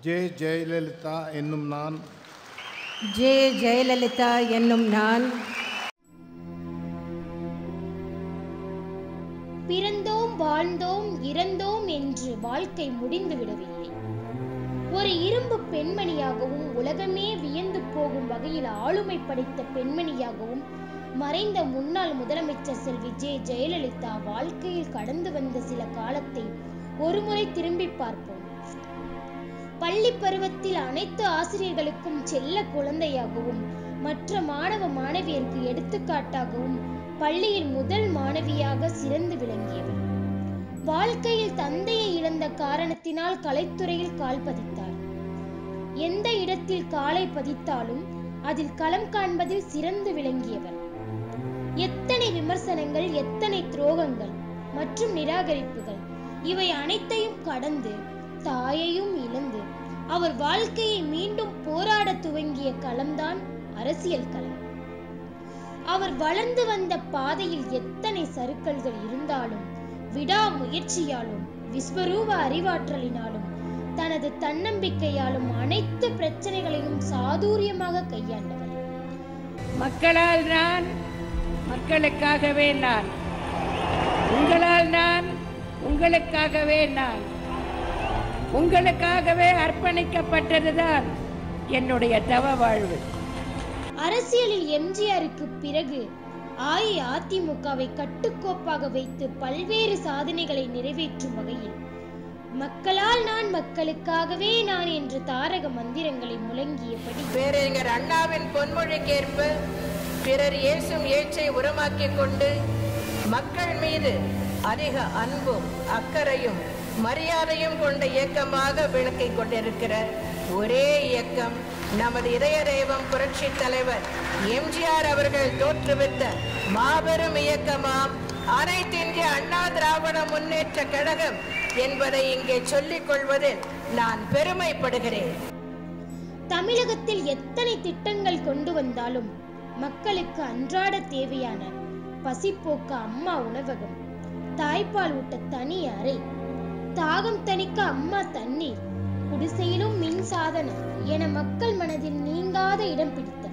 J Jayalalithaa என்னும் நான் J Jayalalithaa என்னும் நான் பிறந்தோம் வாழ்ந்தோம் இறந்தோம் என்று வாழ்க்கை முடிந்து விடவில்லை ஒரு இரும்பு பெண்மணியாகவும் உலகமே வியந்து போகும் வகையில் ஆளுமை படைத்த பெண்மணியாகவும் மறைந்த முன்னாள் முதலமைச்சர் செல்வி ஜே ஜெயலலிதா வாழ்க்கையில் கடந்து வந்த சில காலத்தை ஒருமுறை திரும்பி பார்ப்போம் பள்ளி பருவத்தில் அனைத்து ஆசிரியர்களுக்கும் செல்ல குழந்தையாகவும் மற்ற மாணவ மாணவியருக்கு எடுத்துக்காட்டாகவும் பள்ளியில் முதல் மாணவியாக சிறந்து விளங்கியவர் வாழ்க்கையில் தந்தையை இழந்த காரணத்தினால் கலைத்துறையில் கால் பதித்தார் எந்த இடத்தில் காலை பதித்தாலும் அதில் களம் காண்பதில் சிறந்து விளங்கியவர் எத்தனை விமர்சனங்கள் எத்தனை துரோகங்கள் மற்றும் நிராகரிப்புகள் இவை அனைத்தையும் கடந்து தாயையும் இழந்து அவர் வாழ்க்கையை மீண்டும் போராட துவங்கிய களம்தான் அரசியல் களம் அவர் வளர்ந்து வந்த பாதையில் எத்தனை சறுக்கல்கள் இருந்தாலும் விடாமுயற்சியாலும் விஸ்வரூப அறிவாற்றலினாலும் தனது தன்னம்பிக்கையாலும் அனைத்து பிரச்சனைகளையும் சாதுரியமாக கையாண்டவர் மக்களால் நான் மக்களுக்காகவே நான் உங்களால் நான் உங்களுக்காகவே நான் உங்களுக்காகவே அர்ப்பணிக்கப்பட்டதுதான் என்னுடைய தவ வாழ்வு அரசியலில் எம்ஜிஆருக்கு பிறகு அஇஅதிமுகவை கட்டுக்கோப்பாக வைத்து பல்வேறு சாதனைகளை நிறைவேற்றும் வகையில் மக்களால் நான் மக்களுக்காகவே நான் என்ற தாரக மந்திரங்களை முழங்கியபடி பேரறிஞர் அண்ணாவின் பொன்மொழிக்கேற்ப பிறர் ஏசும் ஏச்சை உரமாக்கிக் கொண்டு மக்கள் மீது அதிக அன்பும் அக்கறையும் மரியாதையும் கொண்ட இயக்கமாக விளக்கிக் கொண்டிருக்கிற ஒரே இயக்கம் நமது இதய தெய்வம் புரட்சி தலைவர் எம்ஜிஆர் அவர்கள் தோற்றுவித்த மாபெரும் இயக்கமாம் அனைத்திந்திய அண்ணா திராவிட முன்னேற்ற கழகம் என்பதை இங்கே சொல்லிக் கொள்வதில் நான் பெருமைப்படுகிறேன் தமிழகத்தில் எத்தனை திட்டங்கள் கொண்டு வந்தாலும் மக்களுக்கு அன்றாட தேவையான பசிப்போக்க அம்மா உணவகம் தாய்ப்பால் ஊட்ட தனி அறை தாகம் தணிக்க அம்மா தண்ணீர் குடிசையிலும் மின் சாதனம் என மக்கள் மனதில் நீங்காத இடம் பிடித்தவர்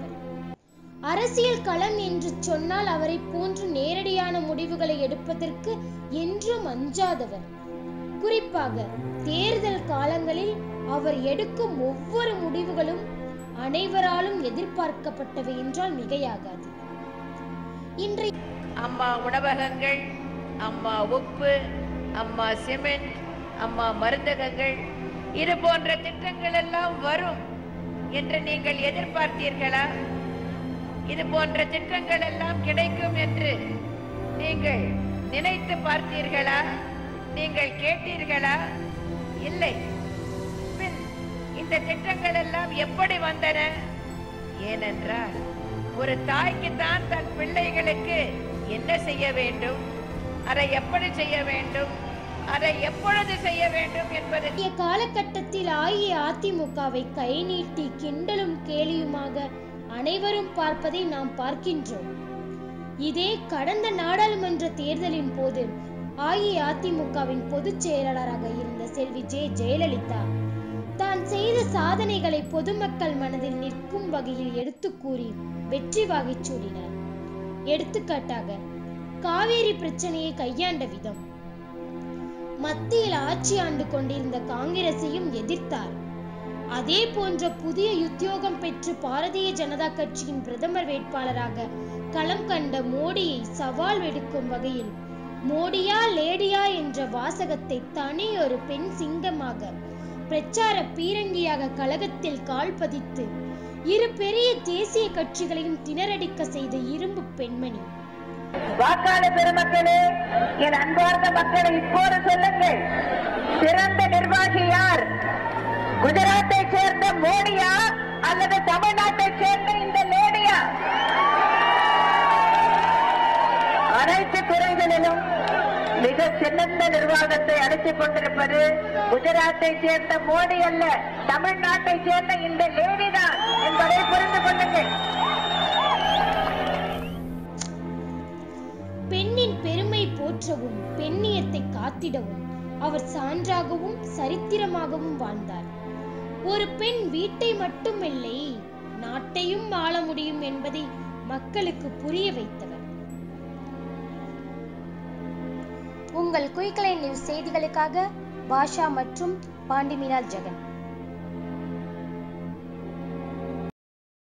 அரசியல் களம் என்று சொன்னால் அவரை போன்று நேரடியான முடிவுகளை எடுப்பதற்கு என்றும் அஞ்சாதவர் குறிப்பாக தேர்தல் காலங்களில் அவர் எடுக்கும் ஒவ்வொரு முடிவுகளும் அனைவராலும் எதிர்பார்க்கப்பட்டவை என்றால் மிகையாகாது இன்றைய அம்மா உணவகங்கள் அம்மா உப்பு அம்மா சிமெண்ட் அம்மா மருந்தகங்கள் இது போன்ற திட்டங்கள் எல்லாம் வரும் என்று நீங்கள் எதிர்பார்த்தீர்களா இது போன்ற திட்டங்கள் எல்லாம் கிடைக்கும் என்று நீங்கள் நினைத்து பார்த்தீர்களா நீங்கள் கேட்டீர்களா இல்லை பின் இந்த திட்டங்கள் எல்லாம் எப்படி வந்தன ஏனென்றால் ஒரு தாய்க்கு தான் தன் பிள்ளைகளுக்கு என்ன செய்ய வேண்டும் அதை எப்படி செய்ய வேண்டும் அதை எப்பொழுது செய்ய வேண்டும் என்பது இன்றைய காலகட்டத்தில் அஇஅதிமுகவை கை நீட்டி கிண்டலும் கேலியுமாக அனைவரும் பார்ப்பதை நாம் பார்க்கின்றோம் இதே கடந்த நாடாளுமன்ற தேர்தலின் போது அஇஅதிமுகவின் பொதுச் செயலாளராக இருந்த செல்வி ஜே ஜெயலலிதா தான் செய்த சாதனைகளை பொதுமக்கள் மனதில் நிற்கும் வகையில் எடுத்து கூறி வெற்றி வாகைச் சூடினார் எடுத்துக்காட்டாக காவேரி பிரச்சனையை கையாண்ட விதம் மத்தியில் ஆட்சி ஆண்டு கொண்டிருந்த காங்கிரசையும் எதிர்த்தார் அதே போன்ற புதிய உத்தியோகம் பெற்று பாரதிய ஜனதா கட்சியின் பிரதமர் வேட்பாளராக களம் கண்ட மோடியை சவால் விடுக்கும் வகையில் மோடியா லேடியா என்ற வாசகத்தை தனி ஒரு பெண் சிங்கமாக பிரச்சார பீரங்கியாக கழகத்தில் கால் பதித்து இரு பெரிய தேசிய கட்சிகளையும் திணறடிக்க செய்த இரும்பு பெண்மணி வாக்காளர் பெருமக்களே என் அன்பார்ந்த மக்களை இப்போது சொல்லுங்கள் சிறந்த நிர்வாகி யார் குஜராத்தை சேர்ந்த மோடியா அல்லது தமிழ்நாட்டை சேர்ந்த இந்த லேடியா அனைத்து துறைகளிலும் மிக சிறந்த நிர்வாகத்தை அளித்துக் கொண்டிருப்பது குஜராத்தை சேர்ந்த மோடி அல்ல தமிழ்நாட்டை சேர்ந்த இந்த லேடி தான் என்பதை புரிந்து கொள்ளுங்கள் பெண்ணின் பெருமை போற்றவும் பெண்ணியத்தை காத்திடவும் அவர் சான்றாகவும் சரித்திரமாகவும் வாழ்ந்தார் ஒரு பெண் வீட்டை மட்டுமில்லை நாட்டையும் ஆள முடியும் என்பதை மக்களுக்கு புரிய வைத்தவர் உங்கள் குயிக்கலை நியூஸ் செய்திகளுக்காக பாஷா மற்றும் பாண்டிமினால் ஜெகன்